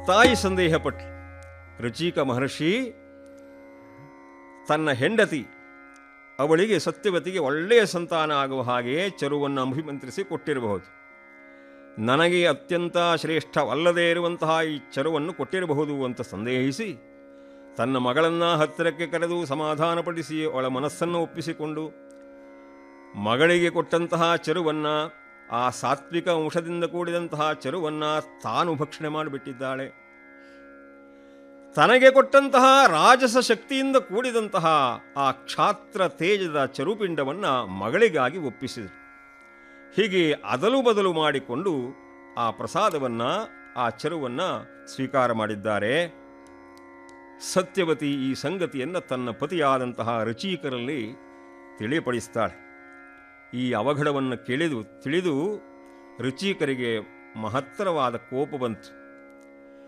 ತಾಯಿ ಸಂದೇಹಪಟ್ಟು ರುಚಿಕ ಮಹರ್ಷಿ ತನ್ನ ಹೆಂಡತಿ ಅವಳಿಗೆ ಸತ್ಯವತಿಗೆ ಒಳ್ಳೆಯ ಸಂತಾನ ಆಗುವ ಹಾಗೆಯೇ ಚರುವನ್ನು ಅಭಿಮಂತ್ರಿಸಿ ಕೊಟ್ಟಿರಬಹುದು ನನಗೆ ಅತ್ಯಂತ ಶ್ರೇಷ್ಠವಲ್ಲದೇ ಇರುವಂತಹ ಈ ಚರುವನ್ನು ಕೊಟ್ಟಿರಬಹುದು ಅಂತ ಸಂದೇಹಿಸಿ ತನ್ನ ಮಗಳನ್ನು ಹತ್ತಿರಕ್ಕೆ ಕರೆದು ಸಮಾಧಾನಪಡಿಸಿ ಅವಳ ಮನಸ್ಸನ್ನು ಒಪ್ಪಿಸಿಕೊಂಡು ಮಗಳಿಗೆ ಕೊಟ್ಟಂತಹ ಚರುವನ್ನು ಆ ಸಾತ್ವಿಕ ಅಂಶದಿಂದ ಕೂಡಿದಂತಹ ಚರುವನ್ನು ತಾನು ಭಕ್ಷಣೆ ಮಾಡಿಬಿಟ್ಟಿದ್ದಾಳೆ ತನಗೆ ಕೊಟ್ಟಂತಹ ರಾಜಸ ಶಕ್ತಿಯಿಂದ ಕೂಡಿದಂತಹ ಆ ಕ್ಷಾತ್ರ ತೇಜದ ಚರುಪಿಂಡವನ್ನು ಮಗಳಿಗಾಗಿ ಒಪ್ಪಿಸಿದರು ಹೀಗೆ ಅದಲು ಬದಲು ಮಾಡಿಕೊಂಡು ಆ ಪ್ರಸಾದವನ್ನು ಆ ಚರುವನ್ನು ಸ್ವೀಕಾರ ಮಾಡಿದ್ದಾರೆ ಸತ್ಯವತಿ ಈ ಸಂಗತಿಯನ್ನು ತನ್ನ ಪತಿಯಾದಂತಹ ರುಚೀಕರಲ್ಲಿ ತಿಳಿಯಪಡಿಸ್ತಾಳೆ ಈ ಅವಘಡವನ್ನು ಕೇಳಿದು ತಿಳಿದು ರುಚೀಕರಿಗೆ ಮಹತ್ತರವಾದ ಕೋಪ ಬಂತು